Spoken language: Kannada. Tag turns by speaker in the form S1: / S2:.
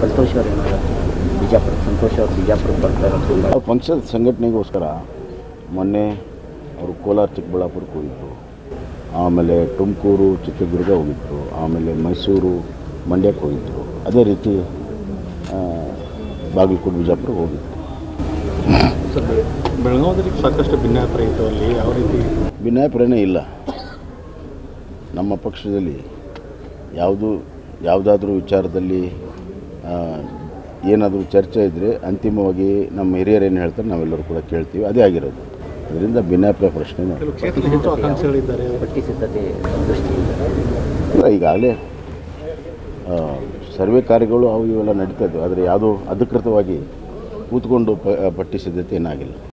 S1: ಸಂತೋಷ್ ಅವರು ಏನಾದ್ರು ಬಿಜಾಪುರ ಸಂತೋಷ್ ಅವರು ಬಿಜಾಪುರಕ್ಕೆ ಬರ್ತಾ ಇರೋದು
S2: ಆ ಪಕ್ಷದ ಸಂಘಟನೆಗೋಸ್ಕರ ಮೊನ್ನೆ ಅವರು ಕೋಲಾರ ಚಿಕ್ಕಬಳ್ಳಾಪುರಕ್ಕೆ ಹೋಗಿದ್ದರು ಆಮೇಲೆ ತುಮಕೂರು ಚಿತ್ರದುರ್ಗ ಹೋಗಿದ್ದರು ಆಮೇಲೆ ಮೈಸೂರು ಮಂಡ್ಯಕ್ಕೆ ಹೋಗಿದ್ದರು ಅದೇ ರೀತಿ ಆ, ಬಾಗಲಕೋಟೆ ಬಿಜಾಪುರಕ್ಕೆ ಹೋಗಿದ್ದರು
S3: ಸರ್ ಬೆಳಗಾವದಲ್ಲಿ ಸಾಕಷ್ಟು ಭಿನ್ನಾಭಿಪ್ರಾಯ ಇತ್ತು ಅಲ್ಲಿ ಯಾವ ರೀತಿ
S2: ಭಿನ್ನಾಭಿಪ್ರಾಯನೇ ಇಲ್ಲ ನಮ್ಮ ಪಕ್ಷದಲ್ಲಿ ಯಾವುದು ಯಾವುದಾದ್ರೂ ವಿಚಾರದಲ್ಲಿ ಏನಾದರೂ ಚರ್ಚೆ ಇದ್ದರೆ ಅಂತಿಮವಾಗಿ ನಮ್ಮ ಹಿರಿಯರು ಏನು ಹೇಳ್ತಾರೆ ನಾವೆಲ್ಲರೂ ಕೂಡ ಕೇಳ್ತೀವಿ ಅದೇ ಆಗಿರೋದು ಅದರಿಂದ ಭಿನ್ನಾಭಿಪ್ರಾಯ ಪ್ರಶ್ನೆ
S3: ಕೆಲವು ಕ್ಷೇತ್ರದಲ್ಲಿ ಹೆಚ್ಚು ಆಕಾಂಕ್ಷಿಗಳಿದ್ದಾರೆ
S1: ಪಟ್ಟಿ ಸಿದ್ಧತೆ ದೃಷ್ಟಿಯಿಂದ
S2: ಇಲ್ಲ ಈಗಾಗಲೇ ಆ, ಸರ್ವೆ ಕಾರ್ಯಗಳು ಅವು ಇವೆಲ್ಲ ನಡೀತಾ ಇದ್ದವು ಆದರೆ ಯಾವುದೂ ಅಧಿಕೃತವಾಗಿ ಕೂತ್ಕೊಂಡು ಪ ಪಟ್ಟಿ ಸಿದ್ಧತೆ ಏನಾಗಿಲ್ಲ